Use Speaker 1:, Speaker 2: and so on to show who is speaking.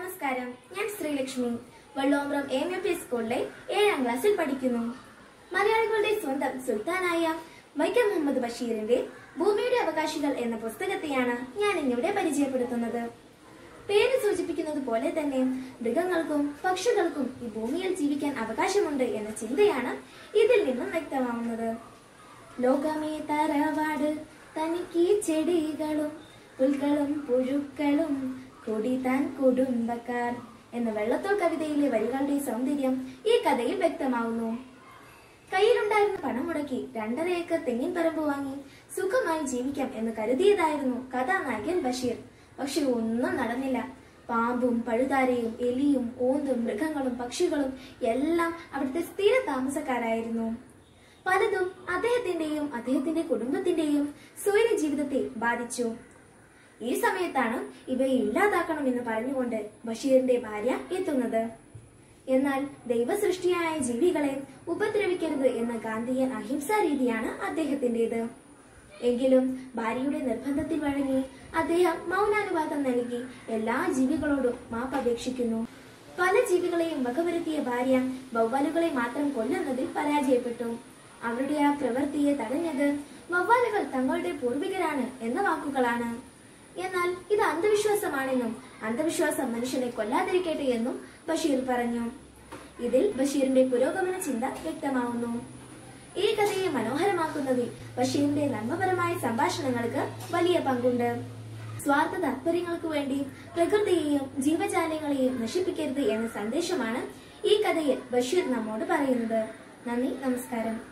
Speaker 1: നമസ്കാരം ഞാൻ Sreelakshmi Vellombram M U P സ്കൂളിലെ ഏഴാം ക്ലാസ്സിൽ പഠിക്കുന്നു മലയാളികളുടെ സ്വന്തം സുൽത്താനായ വൈക്കം മുഹമ്മദ് ബഷീറിന്റെ ഭൂമിയുടെ അവകാശികൾ എന്ന പുസ്തകത്തെയാണ് ഞാൻ ഇന്നിവിടെ പരിചയപ്പെടുത്തുന്നത് പേര് സൂചിപ്പിക്കുന്നത് പോലെ തന്നെ മൃഗങ്ങൾക്കും പക്ഷികൾക്കും ഈ ഭൂമിയിൽ ജീവിക്കാൻ അവകാശമുണ്ട് എന്ന ചിന്തയാണ് ഇതിൽ നിന്നും വ്യക്തമാവുന്നത് ലോകമേ തറവാട് തനിക്ക് ചെടികളും പുൽക്കളും പുഴുക്കളും കൊടി താൻ കുടുംബക്കാർ എന്ന വെള്ളത്തോൾ കവിതയിലെ വരികളുടെ സൗന്ദര്യം ഈ കഥയിൽ വ്യക്തമാവുന്നു കയ്യിലുണ്ടായിരുന്ന പണം മുടക്കി രണ്ടര ഏക്കർ തെങ്ങിൻ പറമ്പ് വാങ്ങി സുഖമായി ജീവിക്കാം എന്ന് കരുതിയതായിരുന്നു കഥാനായകൻ ബഷീർ പക്ഷെ ഒന്നും നടന്നില്ല പാമ്പും പഴുതാരയും എലിയും ഓന്തും മൃഗങ്ങളും പക്ഷികളും എല്ലാം അവിടുത്തെ സ്ഥിര താമസക്കാരായിരുന്നു പലതും അദ്ദേഹത്തിന്റെയും അദ്ദേഹത്തിന്റെ കുടുംബത്തിന്റെയും സ്വൈര ജീവിതത്തെ ബാധിച്ചു ഈ സമയത്താണ് ഇവയെ ഇല്ലാതാക്കണമെന്ന് പറഞ്ഞുകൊണ്ട് ബഷീറിന്റെ ഭാര്യ എത്തുന്നത് എന്നാൽ ദൈവസൃഷ്ടിയായ ജീവികളെ ഉപദ്രവിക്കരുത് എന്ന ഗാന്ധിയൻ അഹിംസാ രീതിയാണ് അദ്ദേഹത്തിന്റേത് എങ്കിലും ഭാര്യയുടെ നിർബന്ധത്തിൽ വഴങ്ങി അദ്ദേഹം മൗനാനുവാദം നൽകി എല്ലാ ജീവികളോടും മാപ്പപേക്ഷിക്കുന്നു പല ജീവികളെയും വകവരുത്തിയ ഭാര്യ വവ്വാലുകളെ മാത്രം കൊല്ലുന്നതിൽ പരാജയപ്പെട്ടു അവരുടെ ആ പ്രവൃത്തിയെ തടഞ്ഞത് വവ്വാലുകൾ തങ്ങളുടെ പൂർവികരാണ് എന്ന വാക്കുകളാണ് എന്നാൽ ഇത് അന്ധവിശ്വാസമാണെന്നും അന്ധവിശ്വാസം മനുഷ്യനെ കൊല്ലാതിരിക്കട്ടെ എന്നും ബഷീർ പറഞ്ഞു ഇതിൽ ബഷീറിന്റെ പുരോഗമന ചിന്ത വ്യക്തമാവുന്നു ഈ കഥയെ മനോഹരമാക്കുന്നതിൽ ബഷീറിന്റെ നന്മപരമായ സംഭാഷണങ്ങൾക്ക് വലിയ പങ്കുണ്ട് സ്വാർത്ഥ താല്പര്യങ്ങൾക്ക് വേണ്ടി പ്രകൃതിയെയും ജീവജാലങ്ങളെയും നശിപ്പിക്കരുത് എന്ന സന്ദേശമാണ് ഈ കഥയിൽ ബഷീർ നമ്മോട് പറയുന്നത് നന്ദി നമസ്കാരം